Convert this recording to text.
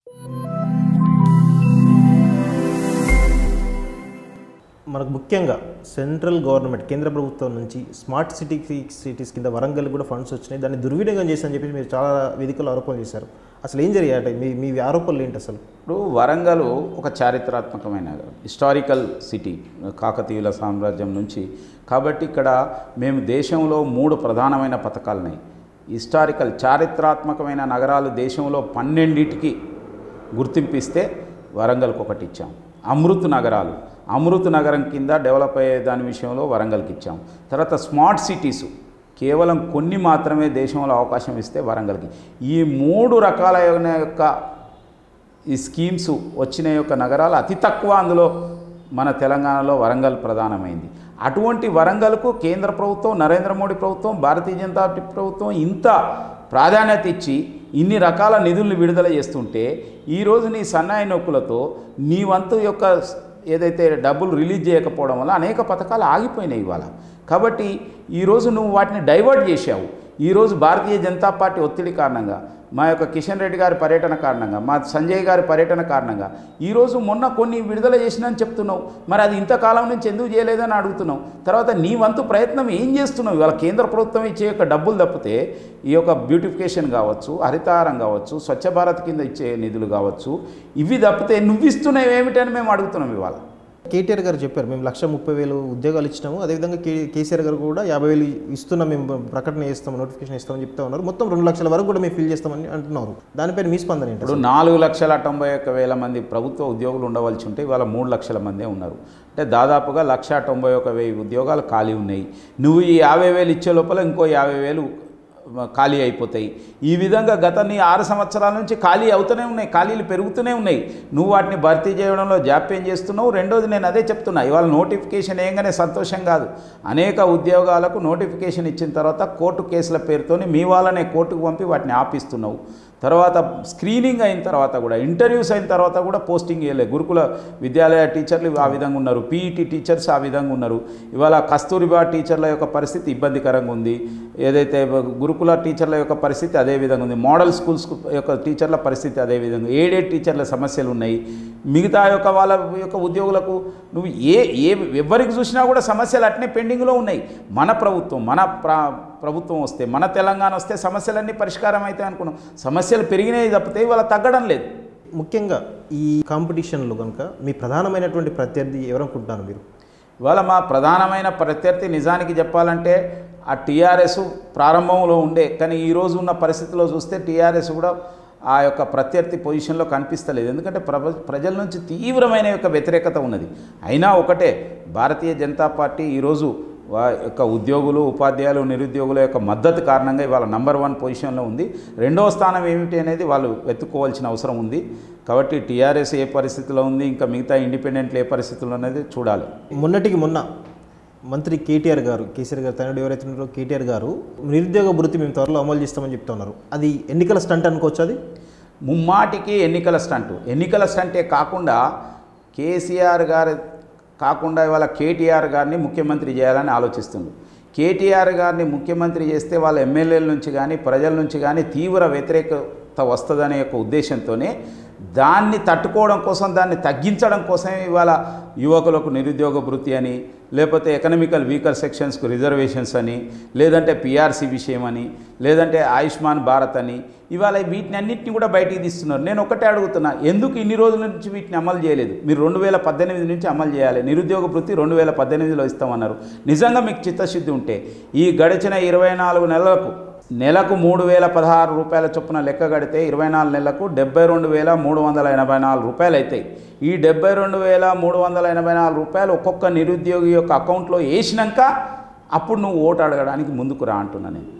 మనకు ముఖ్యంగా central government కేంద్ర ప్రభుత్వం నుంచి స్మార్ట్ సిటీ సిటీస్ కింద వరంగల్ కూడా ఫండ్స్ వచ్చినాయి దాన్ని దుర్వినియోగం చేశారని చెప్పి మీరు చాలా వేదికల్లో ఆరోపణలు చేశారు అసలు ఏం జరిగాయి మీ మీ ఆరోపణలు ఏంటి అసలు ఇప్పుడు వరంగల్ ఒక చారిత్రాత్మకమైన హిస్టారికల్ సిటీ కాకతీయుల సామ్రాజ్యం నుంచి కాబట్టి ఇక్కడ మేము దేశంలో మూడు ప్రధానమైన పథకాలున్నాయి హిస్టారికల్ చారిత్రాత్మకమైన నగరాలు దేశంలో పన్నెండింటికి గుర్తింపిస్తే వరంగల్కి ఒకటి ఇచ్చాం అమృత్ నగరాలు అమృత్ నగరం కింద డెవలప్ అయ్యే దాని విషయంలో వరంగల్కి ఇచ్చాం తర్వాత స్మార్ట్ సిటీస్ కేవలం కొన్ని మాత్రమే దేశంలో అవకాశం ఇస్తే వరంగల్కి ఈ మూడు రకాలైన యొక్క ఈ స్కీమ్స్ వచ్చిన యొక్క నగరాలు అతి తక్కువ అందులో మన తెలంగాణలో వరంగల్ ప్రధానమైంది అటువంటి వరంగల్కు కేంద్ర ప్రభుత్వం నరేంద్ర మోడీ ప్రభుత్వం భారతీయ జనతా పార్టీ ప్రభుత్వం ఇంత ప్రాధాన్యత ఇచ్చి ఇన్ని రకాల నిధులను విడుదల చేస్తుంటే ఈరోజు నీ సన్నాయి నొక్కులతో నీ వంతు యొక్క ఏదైతే డబ్బులు రిలీజ్ చేయకపోవడం వల్ల అనేక పథకాలు ఆగిపోయినాయి ఇవాళ కాబట్టి ఈరోజు నువ్వు వాటిని డైవర్ట్ చేశావు ఈరోజు భారతీయ జనతా పార్టీ ఒత్తిడి కారణంగా మా యొక్క కిషన్ రెడ్డి గారి పర్యటన కారణంగా మా సంజయ్ గారి పర్యటన కారణంగా ఈరోజు మొన్న కొన్ని విడుదల చేసినని చెప్తున్నావు మరి అది ఇంతకాలం నుంచి ఎందుకు చేయలేదని అడుగుతున్నావు తర్వాత నీ వంతు ప్రయత్నం ఏం చేస్తున్నావు ఇవాళ కేంద్ర ప్రభుత్వం ఇచ్చే యొక్క డబ్బులు తప్పితే ఈ యొక్క బ్యూటిఫికేషన్ కావచ్చు హరితాహారం కావచ్చు స్వచ్ఛ భారత్ కింద ఇచ్చే నిధులు కావచ్చు ఇవి తప్పితే నువ్వు ఇస్తున్నావు ఏమిటని మేము అడుగుతున్నాం ఇవాళ కేటీఆర్ గారు చెప్పారు మేము లక్ష ముప్పై వేలు ఉద్యోగాలు ఇచ్చినాము అదేవిధంగా కే కేసీఆర్ గారు కూడా యాభై వేలు ఇస్తున్నాం మేము ప్రకటన చేస్తాము నోటిఫికేషన్ ఇస్తామని చెప్తా ఉన్నారు మొత్తం రెండు లక్షల వరకు కూడా మేము ఫిల్ చేస్తామని అంటున్నారు దానిపైన మీ స్పందన ఏంటి ఇప్పుడు నాలుగు లక్షల తొంభై ఒక్క వేల మంది ప్రభుత్వ ఉద్యోగులు ఉండవలసి ఉంటే ఇవాళ మూడు లక్షల మందే ఉన్నారు అంటే దాదాపుగా లక్ష తొంభై ఒక వెయ్యి ఉద్యోగాలు ఖాళీ ఉన్నాయి నువ్వు ఈ యాభై వేలు ఇచ్చే లోపల ఇంకో యాభై వేలు ఖాళీ అయిపోతాయి ఈ విధంగా గత నీ ఆరు సంవత్సరాల నుంచి ఖాళీ అవుతూనే ఉన్నాయి ఖాళీలు పెరుగుతూనే ఉన్నాయి నువ్వు వాటిని భర్తీ చేయడంలో జాప్యం చేస్తున్నావు రెండోది నేను అదే చెప్తున్నా ఇవాళ నోటిఫికేషన్ ఏంగానే సంతోషం కాదు అనేక ఉద్యోగాలకు నోటిఫికేషన్ ఇచ్చిన తర్వాత కోర్టు కేసుల పేరుతోని మీ వాళ్ళనే కోర్టుకు పంపి వాటిని ఆపిస్తున్నావు తర్వాత స్క్రీనింగ్ అయిన తర్వాత కూడా ఇంటర్వ్యూస్ అయిన తర్వాత కూడా పోస్టింగ్ వేయలేదు గురుకుల విద్యాలయ టీచర్లు ఆ విధంగా ఉన్నారు పీఈటీ టీచర్స్ ఆ విధంగా ఉన్నారు ఇవాళ కస్తూరిబా టీచర్ల యొక్క పరిస్థితి ఇబ్బందికరంగా ఉంది ఏదైతే గురుకుల టీచర్ల యొక్క పరిస్థితి అదే విధంగా ఉంది మోడల్ స్కూల్స్ యొక్క టీచర్ల పరిస్థితి అదే విధంగా ఏడేడ్ టీచర్ల సమస్యలు ఉన్నాయి మిగతా యొక్క వాళ్ళ యొక్క ఉద్యోగులకు నువ్వు ఏ ఏ ఎవరికి చూసినా కూడా సమస్యలు అట్నే పెండింగ్లో ఉన్నాయి మన ప్రభుత్వం మన ప్ర ప్రభుత్వం వస్తే మన తెలంగాణ వస్తే సమస్యలన్నీ పరిష్కారం అవుతాయి అనుకున్నాం సమస్యలు పెరిగినాయి తప్పితే ఇవాళ తగ్గడం లేదు ముఖ్యంగా ఈ కాంపిటీషన్లో కనుక మీ ప్రధానమైనటువంటి ప్రత్యర్థి ఎవరనుకుంటున్నారు మీరు ఇవాళ మా ప్రధానమైన ప్రత్యర్థి నిజానికి చెప్పాలంటే ఆ టీఆర్ఎస్ ప్రారంభంలో ఉండే కానీ ఈరోజు ఉన్న పరిస్థితిలో చూస్తే టీఆర్ఎస్ కూడా ఆ యొక్క ప్రత్యర్థి పొజిషన్లో కనిపిస్తలేదు ఎందుకంటే ప్ర ప్రజల నుంచి తీవ్రమైన యొక్క వ్యతిరేకత ఉన్నది అయినా ఒకటే భారతీయ జనతా పార్టీ ఈరోజు వా యొక్క ఉద్యోగులు ఉపాధ్యాయులు నిరుద్యోగుల యొక్క మద్దతు కారణంగా ఇవాళ నంబర్ వన్ పొజిషన్లో ఉంది రెండవ స్థానం ఏమిటి అనేది వాళ్ళు వెతుక్కోవాల్సిన అవసరం ఉంది కాబట్టి టీఆర్ఎస్ ఏ పరిస్థితిలో ఉంది ఇంకా మిగతా ఇండిపెండెంట్లు ఏ పరిస్థితిలో అనేది చూడాలి మొన్నటికి మొన్న మంత్రి కేటీఆర్ గారు కేసీఆర్ గారు తనయుడు ఎవరైతే ఉన్నారో కేటీఆర్ గారు నిరుద్యోగ భృతి మేము త్వరలో అమలు చేస్తామని చెప్తా ఉన్నారు అది ఎన్నికల స్టంట్ అనుకోవచ్చు అది ముమ్మాటికి ఎన్నికల స్టంట్ ఎన్నికల స్టంటే కాకుండా కేసీఆర్ గారు కాకుండా ఇవాళ కేటీఆర్ గారిని ముఖ్యమంత్రి చేయాలని ఆలోచిస్తుంది కేటీఆర్ గారిని ముఖ్యమంత్రి చేస్తే వాళ్ళ ఎమ్మెల్యేల నుంచి కానీ ప్రజల నుంచి కానీ తీవ్ర వ్యతిరేకత వస్తుందనే యొక్క ఉద్దేశంతోనే దాన్ని తట్టుకోవడం కోసం దాన్ని తగ్గించడం కోసమే ఇవాళ యువకులకు నిరుద్యోగ భృతి అని లేకపోతే ఎకనామికల్ వీకర్ సెక్షన్స్కు రిజర్వేషన్స్ అని లేదంటే పిఆర్సీ విషయం అని లేదంటే ఆయుష్మాన్ భారత్ అని ఇవాళ వీటిని అన్నింటినీ కూడా బయటికి తీస్తున్నారు నేను ఒకటే అడుగుతున్నా ఎందుకు ఇన్ని రోజుల నుంచి వీటిని అమలు చేయలేదు మీరు రెండు వేల పద్దెనిమిది నుంచి అమలు చేయాలి నిరుద్యోగ వృత్తి రెండు వేల పద్దెనిమిదిలో ఇస్తామన్నారు నిజంగా మీకు చిత్తశుద్ధి ఉంటే ఈ గడిచిన ఇరవై నాలుగు నెలలకు నెలకు మూడు వేల పదహారు రూపాయల చొప్పున లెక్క కడితే ఇరవై నాలుగు నెలలకు డెబ్బై రెండు వేల మూడు వందల ఎనభై నాలుగు రూపాయలు అవుతాయి ఈ డెబ్బై రెండు వేల మూడు వందల ఎనభై నాలుగు రూపాయలు ఒక్కొక్క నిరుద్యోగి యొక్క అకౌంట్లో వేసినాక అప్పుడు నువ్వు ఓటు అడగడానికి ముందుకు రా అంటున్నా నేను